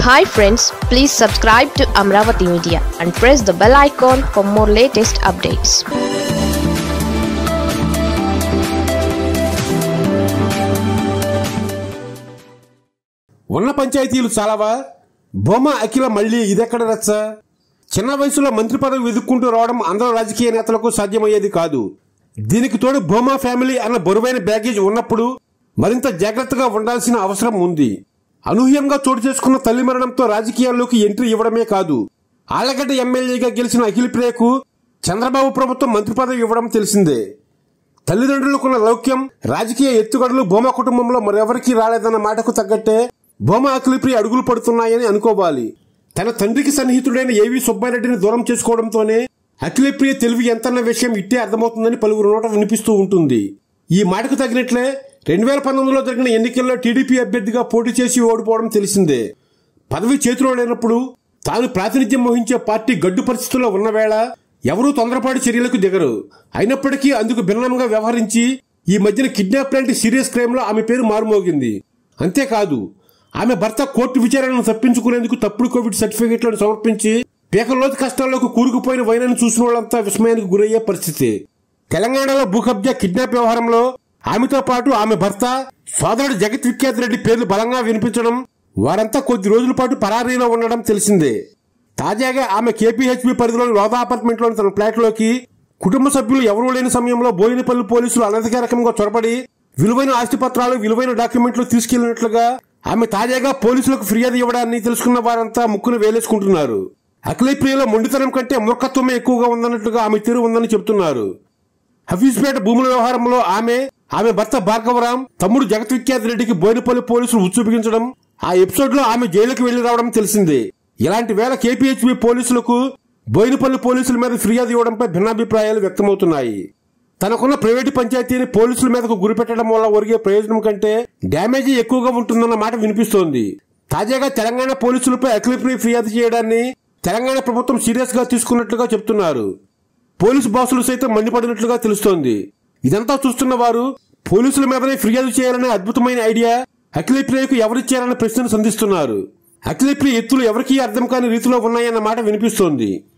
hi friends please subscribe to Amaravati media and press the bell icon for more latest updates ఉన్న పంచాయతీలు చాలావా బొమ్మ అఖిల మళ్ళీ ఇదెక్కడ రచ్చ చిన్న వయసులో మంత్రి పదవి వెతుక్కుంటూ రావడం అందరూ రాజకీయ నేతలకు సాధ్యమయ్యేది కాదు దీనికి తోడు బొమ్మ ఫ్యామిలీ అన్న బరువైన బ్యాగేజ్ ఉన్నప్పుడు మరింత జాగ్రత్తగా ఉండాల్సిన అవసరం ఉంది అనూహ్యంగా చోటు చేసుకున్న తల్లి మరణంతో రాజకీయాల్లోకి ఎంట్రీ ఇవ్వడమే కాదు ఆళ్లగడ్డ ఎమ్మెల్యేగా గెలిచిన అఖిల్ ప్రియకు చంద్రబాబు ప్రభుత్వం మంత్రి పదవి ఇవ్వడం తెలిసిందే తల్లిదండ్రులకున్న లౌక్యం రాజకీయ ఎత్తుగడలు బొమ్మ కుటుంబంలో మరెవరికీ రాలేదన్న మాటకు తగ్గట్టే బొమ్మ అఖిలప్రియ అడుగులు పడుతున్నాయని అనుకోవాలి తన తండ్రికి సన్నిహితుడైన ఏవి సుబ్బారెడ్డిని దూరం చేసుకోవడంతోనే అఖిలప్రియ తెలివి ఎంతన్న విషయం ఇట్టే అర్థమవుతుందని పలువురు నోట వినిపిస్తూ ఉంటుంది ఈ మాటకు తగినట్లే రెండు వేల పంతొమ్మిదిలో జరిగిన ఎన్నికల్లో టీడీపీ అభ్యర్థిగా పోటీ చేసి ఓడిపోవడం తెలిసిందే పదవి చేతిలో లేనప్పుడు తాను ప్రాతినిధ్యం వహించే పార్టీ గడ్డు పరిస్థితుల్లో ఉన్న వేళ ఎవరూ తొందరపాటు చర్యలకు దిగరు అయినప్పటికీ అందుకు భిన్నంగా వ్యవహరించి ఈ మధ్యన కిడ్నాప్ లాంటి సీరియస్ క్రైమ్ లో ఆమె పేరు మారుమోగింది అంతేకాదు ఆమె భర్త కోర్టు విచారణను తప్పించుకునేందుకు తప్పుడు కోవిడ్ సర్టిఫికెట్లను సమర్పించి పీకల్లోతు కష్టాల్లోకి కూరుకుపోయిన వైనను చూసిన వాళ్ళంతా విస్మయానికి గురయ్యే పరిస్థితి తెలంగాణలో భూ కబ్జా కిడ్నాప్ వ్యవహారంలో ఆమెతో పాటు ఆమె భర్త సోదరుడు జగత్ విఖ్యాత్ రెడ్డి పేర్లు బలంగా వినిపించడం వారంతా కొద్ది రోజుల పాటు పరారీలో ఉండడం తెలిసిందే తాజాగా ఆమె కేపీహెచ్బి పరిధిలోని లోదా అపార్ట్మెంట్లోని తన ఫ్లాట్లోకి కుటుంబ సభ్యులు ఎవరూ లేని సమయంలో బోయినపల్లి పోలీసులు అనధికారికంగా చొరబడి విలువైన ఆస్తి పత్రాలు విలువైన డాక్యుమెంట్లు తీసుకెళ్లినట్లుగా ఆమె తాజాగా పోలీసులకు ఫిర్యాదు ఇవ్వడాన్ని తెలుసుకున్న వారంతా ముక్కును వేలేసుకుంటున్నారు అఖిలప్రియలో మొండితనం కంటే మూర్ఖత్వమే ఎక్కువగా ఉందన్నట్లుగా ఆమె తీరు ఉందని చెబుతున్నారు హఫీజ్పేట భూముల వ్యవహారంలో ఆమె ఆమె భర్త భార్గవరాం తమ్ముడు జగత్ విఖ్యాత్ రెడ్డికి బోయినపల్లి పోలీసులు ఉచ్చుపిగించడం ఆ ఎపిసోడ్ లో ఆమె జైలుకు వెళ్లి రావడం తెలిసిందే ఇలాంటి వేళ కేపీహెచ్బి పోలీసులకు బోయినపల్లి పోలీసుల మీద ఫిర్యాదు ఇవ్వడంపై భిన్నాభిప్రాయాలు వ్యక్తమవుతున్నాయి తనకున్న ప్రైవేటు పంచాయతీని పోలీసుల మీదకు గురిపెట్టడం వల్ల ఒరిగే ప్రయోజనం కంటే డ్యామేజీ ఎక్కువగా ఉంటుందన్న మాట వినిపిస్తోంది తాజాగా తెలంగాణ పోలీసులపై అఖిలప్రియ ఫిర్యాదు చేయడాన్ని తెలంగాణ ప్రభుత్వం సీరియస్ గా తీసుకున్నట్లుగా చెబుతున్నారు పోలీసు బాసులు సైతం మండిపడినట్లుగా తెలుస్తోంది ఇదంతా చూస్తున్న వారు పోలీసుల మీదనే ఫిర్యాదు చేయాలనే అద్భుతమైన ఐడియా అఖిలప్రియకు ఎవరిచ్చారన్న ప్రశ్నను సంధిస్తున్నారు అఖిలప్రియ ఎత్తులు ఎవరికీ అర్థం కాని రీతిలో ఉన్నాయన్న మాట వినిపిస్తోంది